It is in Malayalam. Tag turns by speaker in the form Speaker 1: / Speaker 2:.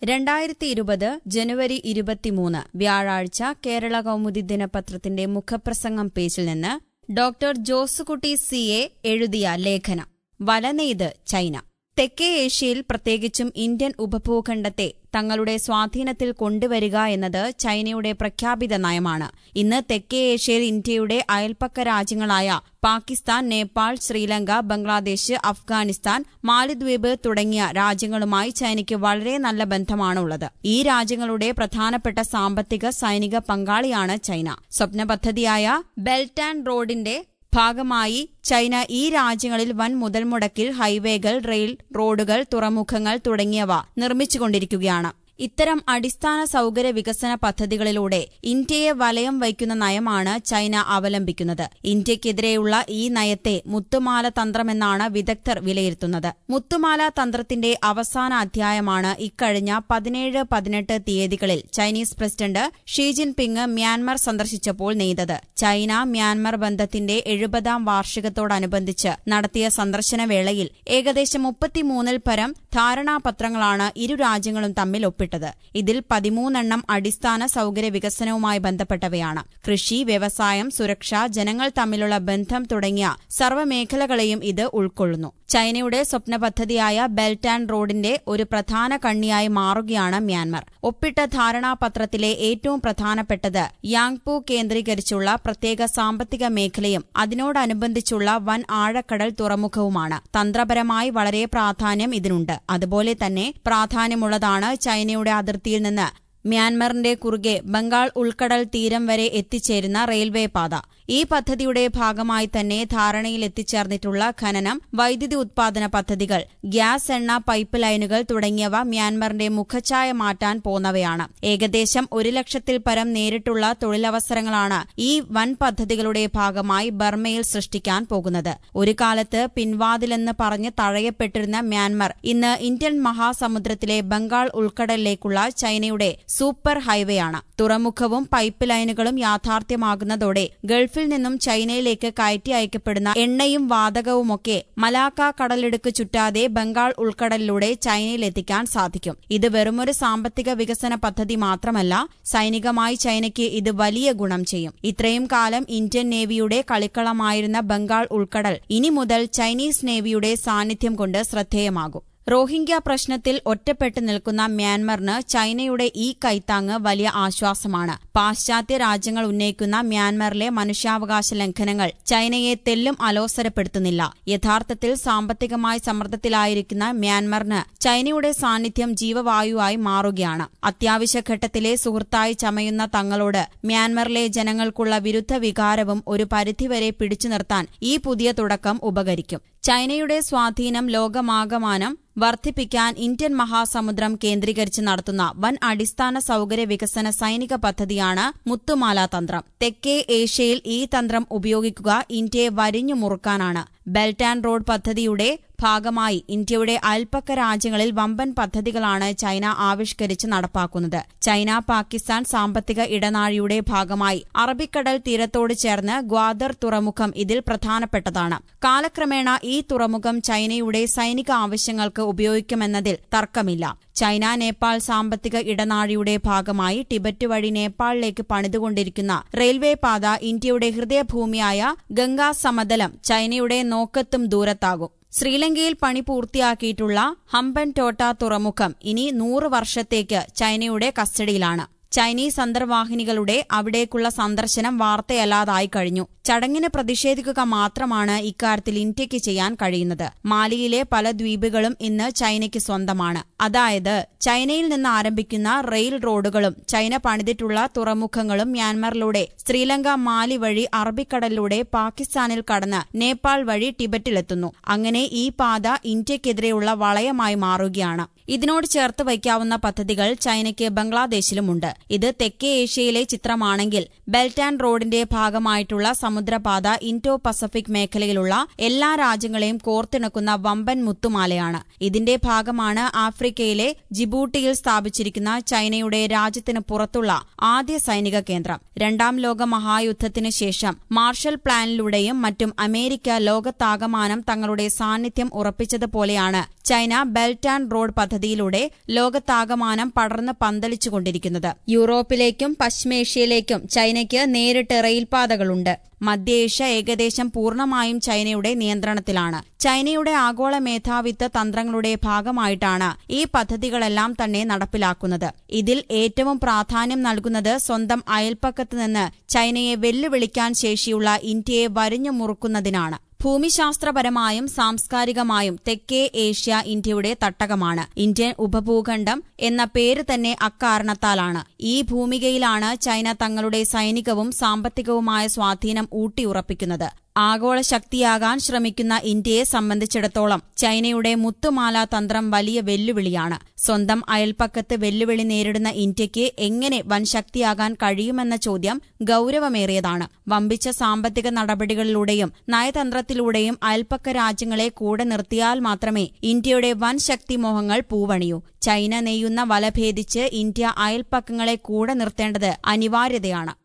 Speaker 1: രണ്ടായിരത്തി ഇരുപത് ജനുവരി ഇരുപത്തിമൂന്ന് വ്യാഴാഴ്ച കേരള കൗമുദി ദിനപത്രത്തിന്റെ മുഖപ്രസംഗം പേജിൽ നിന്ന് ഡോക്ടർ ജോസുകുട്ടി സി എ എഴുതിയ ലേഖനം വലനെയ്ത് ചൈന തെക്കേ ഏഷ്യയിൽ പ്രത്യേകിച്ചും ഇന്ത്യൻ ഉപഭൂഖണ്ഡത്തെ തങ്ങളുടെ സ്വാധീനത്തിൽ കൊണ്ടുവരിക എന്നത് ചൈനയുടെ പ്രഖ്യാപിത നയമാണ് ഇന്ന് തെക്കേ ഏഷ്യയിൽ ഇന്ത്യയുടെ അയൽപ്പക്ക രാജ്യങ്ങളായ പാകിസ്ഥാൻ നേപ്പാൾ ശ്രീലങ്ക ബംഗ്ലാദേശ് അഫ്ഗാനിസ്ഥാൻ മാലിദ്വീപ് തുടങ്ങിയ രാജ്യങ്ങളുമായി ചൈനയ്ക്ക് വളരെ നല്ല ബന്ധമാണുള്ളത് ഈ രാജ്യങ്ങളുടെ പ്രധാനപ്പെട്ട സാമ്പത്തിക സൈനിക പങ്കാളിയാണ് ചൈന സ്വപ്ന പദ്ധതിയായ ബെൽറ്റ് ആൻഡ് റോഡിന്റെ ഭാഗമായി ചൈന ഈ രാജ്യങ്ങളിൽ വൻ മുതൽമുടക്കിൽ ഹൈവേകൾ റെയിൽ റോഡുകൾ തുറമുഖങ്ങൾ തുടങ്ങിയവ നിർമ്മിച്ചുകൊണ്ടിരിക്കുകയാണ് ഇത്തരം അടിസ്ഥാന സൌകര്യ വികസന പദ്ധതികളിലൂടെ ഇന്ത്യയെ വലയം വയ്ക്കുന്ന നയമാണ് ചൈന അവലംബിക്കുന്നത് ഇന്ത്യക്കെതിരെയുള്ള ഈ നയത്തെ മുത്തുമാല തന്ത്രമെന്നാണ് വിദഗ്ധർ വിലയിരുത്തുന്നത് മുത്തുമാല തന്ത്രത്തിന്റെ അവസാന അധ്യായമാണ് ഇക്കഴിഞ്ഞ പതിനേഴ് പതിനെട്ട് തീയതികളിൽ Chinese president Xi Jinping Myanmar സന്ദർശിച്ചപ്പോൾ നെയ്തത് ചൈന മ്യാൻമർ ബന്ധത്തിന്റെ എഴുപതാം വാർഷികത്തോടനുബന്ധിച്ച് നടത്തിയ സന്ദർശന വേളയിൽ ഏകദേശം മുപ്പത്തിമൂന്നിൽ പരം ധാരണാപത്രങ്ങളാണ് ഇരു രാജ്യങ്ങളും തമ്മിൽ ഒപ്പിട്ടത് ഇതിൽ പതിമൂന്നെണ്ണം അടിസ്ഥാന സൌകര്യ വികസനവുമായി ബന്ധപ്പെട്ടവയാണ് കൃഷി വ്യവസായം സുരക്ഷ ജനങ്ങൾ തമ്മിലുള്ള ബന്ധം തുടങ്ങിയ സർവ്വമേഖലകളെയും ഇത് ഉൾക്കൊള്ളുന്നു ചൈനയുടെ സ്വപ്ന പദ്ധതിയായ ബെൽറ്റ് ആൻഡ് റോഡിന്റെ ഒരു പ്രധാന കണ്ണിയായി മാറുകയാണ് മ്യാൻമർ ഒപ്പിട്ട ധാരണാപത്രത്തിലെ ഏറ്റവും പ്രധാനപ്പെട്ടത് യാങ്പു കേന്ദ്രീകരിച്ചുള്ള പ്രത്യേക സാമ്പത്തിക മേഖലയും അതിനോടനുബന്ധിച്ചുള്ള വൻ ആഴക്കടൽ തുറമുഖവുമാണ് തന്ത്രപരമായി വളരെ പ്രാധാന്യം ഇതിനുണ്ട് അതുപോലെ തന്നെ പ്രാധാന്യമുള്ളതാണ് ചൈനയുടെ അതിർത്തിയിൽ നിന്ന് മ്യാൻമറിന്റെ കുറുകെ ബംഗാൾ ഉൾക്കടൽ തീരം വരെ എത്തിച്ചേരുന്ന റെയിൽവേ പാത ഈ പദ്ധതിയുടെ ഭാഗമായി തന്നെ ധാരണയിൽ എത്തിച്ചേർന്നിട്ടുള്ള ഖനനം വൈദ്യുതി ഉത്പാദന പദ്ധതികൾ ഗ്യാസ് എണ്ണ പൈപ്പ് ലൈനുകൾ തുടങ്ങിയവ മ്യാൻമറിന്റെ മുഖച്ഛായ മാറ്റാൻ പോന്നവയാണ് ഏകദേശം ഒരു ലക്ഷത്തിൽ പരം നേരിട്ടുള്ള തൊഴിലവസരങ്ങളാണ് ഈ വൻ പദ്ധതികളുടെ ഭാഗമായി ബർമയിൽ സൃഷ്ടിക്കാൻ പോകുന്നത് ഒരു കാലത്ത് പിൻവാതിലെന്ന് പറഞ്ഞ് തഴയപ്പെട്ടിരുന്ന മ്യാൻമർ ഇന്ന് ഇന്ത്യൻ മഹാസമുദ്രത്തിലെ ബംഗാൾ ഉൾക്കടലിലേക്കുള്ള ചൈനയുടെ സൂപ്പർ ഹൈവേയാണ് തുറമുഖവും പൈപ്പ് ലൈനുകളും യാഥാർത്ഥ്യമാകുന്നതോടെ ഗൾഫിൽ നിന്നും ചൈനയിലേക്ക് കയറ്റി അയക്കപ്പെടുന്ന എണ്ണയും വാതകവുമൊക്കെ മലാക്ക കടലിടുക്ക് ചുറ്റാതെ ബംഗാൾ ഉൾക്കടലിലൂടെ ചൈനയിലെത്തിക്കാൻ സാധിക്കും ഇത് വെറുമൊരു സാമ്പത്തിക വികസന പദ്ധതി മാത്രമല്ല സൈനികമായി ചൈനയ്ക്ക് ഇത് വലിയ ഗുണം ചെയ്യും ഇത്രയും കാലം ഇന്ത്യൻ നേവിയുടെ കളിക്കളമായിരുന്ന ബംഗാൾ ഉൾക്കടൽ ഇനി മുതൽ ചൈനീസ് നേവിയുടെ സാന്നിധ്യം കൊണ്ട് ശ്രദ്ധേയമാകും റോഹിംഗ്യ പ്രശ്നത്തിൽ ഒറ്റപ്പെട്ടു നിൽക്കുന്ന മ്യാൻമറിന് ചൈനയുടെ ഈ കൈത്താങ്ങ് വലിയ ആശ്വാസമാണ് പാശ്ചാത്യ രാജ്യങ്ങൾ ഉന്നയിക്കുന്ന മ്യാൻമറിലെ മനുഷ്യാവകാശ ലംഘനങ്ങൾ ചൈനയെ തെല്ലും അലോസരപ്പെടുത്തുന്നില്ല യഥാർത്ഥത്തിൽ സാമ്പത്തികമായി സമ്മർദ്ദത്തിലായിരിക്കുന്ന മ്യാൻമറിന് ചൈനയുടെ സാന്നിധ്യം ജീവവായുവായി മാറുകയാണ് അത്യാവശ്യ ഘട്ടത്തിലെ സുഹൃത്തായി ചമയുന്ന തങ്ങളോട് മ്യാൻമറിലെ ജനങ്ങൾക്കുള്ള വിരുദ്ധ വികാരവും ഒരു പരിധിവരെ പിടിച്ചു നിർത്താൻ ഈ പുതിയ തുടക്കം ഉപകരിക്കും ചൈനയുടെ സ്വാധീനം ലോകമാകമാനം വർദ്ധിപ്പിക്കാൻ ഇന്ത്യൻ മഹാസമുദ്രം കേന്ദ്രീകരിച്ച് നടത്തുന്ന വൻ അടിസ്ഥാന സൌകര്യ വികസന സൈനിക പദ്ധതിയാണ് മുത്തുമാല തന്ത്രം തെക്കേ ഏഷ്യയിൽ ഈ തന്ത്രം ഉപയോഗിക്കുക ഇന്ത്യയെ വരിഞ്ഞു മുറുക്കാനാണ് ബെൽറ്റ് ആൻഡ് റോഡ് പദ്ധതിയുടെ ഭാഗമായി ഇന്ത്യയുടെ അയൽപ്പക്ക രാജ്യങ്ങളിൽ വമ്പൻ പദ്ധതികളാണ് ചൈന ആവിഷ്കരിച്ച് നടപ്പാക്കുന്നത് ചൈന പാകിസ്ഥാൻ സാമ്പത്തിക ഇടനാഴിയുടെ ഭാഗമായി അറബിക്കടൽ തീരത്തോട് ചേർന്ന് ഗ്വാദർ തുറമുഖം ഇതിൽ പ്രധാനപ്പെട്ടതാണ് കാലക്രമേണ ഈ തുറമുഖം ചൈനയുടെ സൈനിക ആവശ്യങ്ങൾക്ക് ഉപയോഗിക്കുമെന്നതിൽ തർക്കമില്ല ചൈന നേപ്പാൾ സാമ്പത്തിക ഇടനാഴിയുടെ ഭാഗമായി ടിബറ്റ് വഴി നേപ്പാളിലേക്ക് പണിതുകൊണ്ടിരിക്കുന്ന റെയിൽവേ പാത ഇന്ത്യയുടെ ഹൃദയഭൂമിയായ ഗംഗാ സമതലം ചൈനയുടെ നോക്കത്തും ദൂരത്താകും ശ്രീലങ്കയിൽ പണി പൂർത്തിയാക്കിയിട്ടുള്ള ഹമ്പൻ ടോട്ട തുറമുഖം ഇനി നൂറ് വർഷത്തേക്ക് ചൈനയുടെ കസ്റ്റഡിയിലാണ് ചൈനീസ് അന്തർവാഹിനികളുടെ അവിടേക്കുള്ള സന്ദർശനം വാർത്തയല്ലാതായി കഴിഞ്ഞു ചടങ്ങിന് പ്രതിഷേധിക്കുക മാത്രമാണ് ഇക്കാര്യത്തിൽ ഇന്ത്യയ്ക്ക് ചെയ്യാൻ കഴിയുന്നത് മാലിയിലെ പല ദ്വീപുകളും ഇന്ന് ചൈനയ്ക്ക് സ്വന്തമാണ് അതായത് ചൈനയിൽ നിന്ന് ആരംഭിക്കുന്ന റെയിൽ റോഡുകളും ചൈന പണിതിട്ടുള്ള തുറമുഖങ്ങളും മ്യാൻമറിലൂടെ ശ്രീലങ്ക മാലി വഴി അറബിക്കടലിലൂടെ പാകിസ്ഥാനിൽ കടന്ന് നേപ്പാൾ വഴി ടിബറ്റിലെത്തുന്നു അങ്ങനെ ഈ പാത ഇന്ത്യക്കെതിരെയുള്ള വളയമായി മാറുകയാണ് ഇതിനോട് ചേർത്ത് വയ്ക്കാവുന്ന പദ്ധതികൾ ചൈനയ്ക്ക് ബംഗ്ലാദേശിലുമുണ്ട് ഇത് തെക്കേ ഏഷ്യയിലെ ചിത്രമാണെങ്കിൽ ബെൽറ്റ് ആൻഡ് റോഡിന്റെ ഭാഗമായിട്ടുള്ള സമുദ്രപാത ഇൻഡോ പസഫിക് മേഖലയിലുള്ള എല്ലാ രാജ്യങ്ങളെയും കോർത്തിണക്കുന്ന വമ്പൻ മുത്തുമാലയാണ് ഇതിന്റെ ഭാഗമാണ് ആഫ്രിക്കയിലെ ജിബൂട്ടിയിൽ സ്ഥാപിച്ചിരിക്കുന്ന ചൈനയുടെ രാജ്യത്തിന് പുറത്തുള്ള ആദ്യ സൈനിക കേന്ദ്രം രണ്ടാം ലോക മഹായുദ്ധത്തിന് ശേഷം മാർഷൽ പ്ലാനിലൂടെയും മറ്റും അമേരിക്ക ലോകത്താകമാനം തങ്ങളുടെ സാന്നിധ്യം ഉറപ്പിച്ചതുപോലെയാണ് ചൈന ബെൽറ്റ് ആൻഡ് റോഡ് പദ്ധതി പദ്ധതിയിലൂടെ ലോകത്താകമാനം പടർന്ന് പന്തലിച്ചുകൊണ്ടിരിക്കുന്നത് യൂറോപ്പിലേക്കും പശ്ചിമേഷ്യയിലേക്കും ചൈനയ്ക്ക് നേരിട്ട് റെയിൽപാതകളുണ്ട് മധ്യേഷ്യ ഏകദേശം പൂർണ്ണമായും ചൈനയുടെ നിയന്ത്രണത്തിലാണ് ചൈനയുടെ ആഗോള മേധാവിത്വ തന്ത്രങ്ങളുടെ ഭാഗമായിട്ടാണ് ഈ പദ്ധതികളെല്ലാം തന്നെ നടപ്പിലാക്കുന്നത് ഇതിൽ ഏറ്റവും പ്രാധാന്യം നൽകുന്നത് സ്വന്തം അയൽപ്പക്കത്ത് നിന്ന് ചൈനയെ വെല്ലുവിളിക്കാൻ ശേഷിയുള്ള ഇന്ത്യയെ വരിഞ്ഞു മുറുക്കുന്നതിനാണ് ഭൂമിശാസ്ത്രപരമായും സാംസ്കാരികമായും തെക്കേ ഏഷ്യ ഇന്ത്യയുടെ തട്ടകമാണ് ഇന്ത്യൻ ഉപഭൂഖണ്ഡം എന്ന പേര് തന്നെ അക്കാരണത്താലാണ് ഈ ഭൂമികയിലാണ് ചൈന തങ്ങളുടെ സൈനികവും സാമ്പത്തികവുമായ സ്വാധീനം ഊട്ടിയുറപ്പിക്കുന്നത് ആഗോള ശക്തിയാകാൻ ശ്രമിക്കുന്ന ഇന്ത്യയെ സംബന്ധിച്ചിടത്തോളം ചൈനയുടെ മുത്തുമാല തന്ത്രം വലിയ വെല്ലുവിളിയാണ് സ്വന്തം അയൽപ്പക്കത്ത് വെല്ലുവിളി നേരിടുന്ന ഇന്ത്യയ്ക്ക് എങ്ങനെ വൻശക്തിയാകാൻ കഴിയുമെന്ന ചോദ്യം ഗൌരവമേറിയതാണ് വമ്പിച്ച സാമ്പത്തിക നടപടികളിലൂടെയും നയതന്ത്രത്തിലൂടെയും അയൽപ്പക്ക രാജ്യങ്ങളെ കൂടെ നിർത്തിയാൽ മാത്രമേ ഇന്ത്യയുടെ വൻ ശക്തി മോഹങ്ങൾ പൂവണിയൂ ചൈന നെയ്യുന്ന വല ഭേദിച്ച് ഇന്ത്യ അയൽപ്പക്കങ്ങളെ കൂടെ നിർത്തേണ്ടത് അനിവാര്യതയാണ്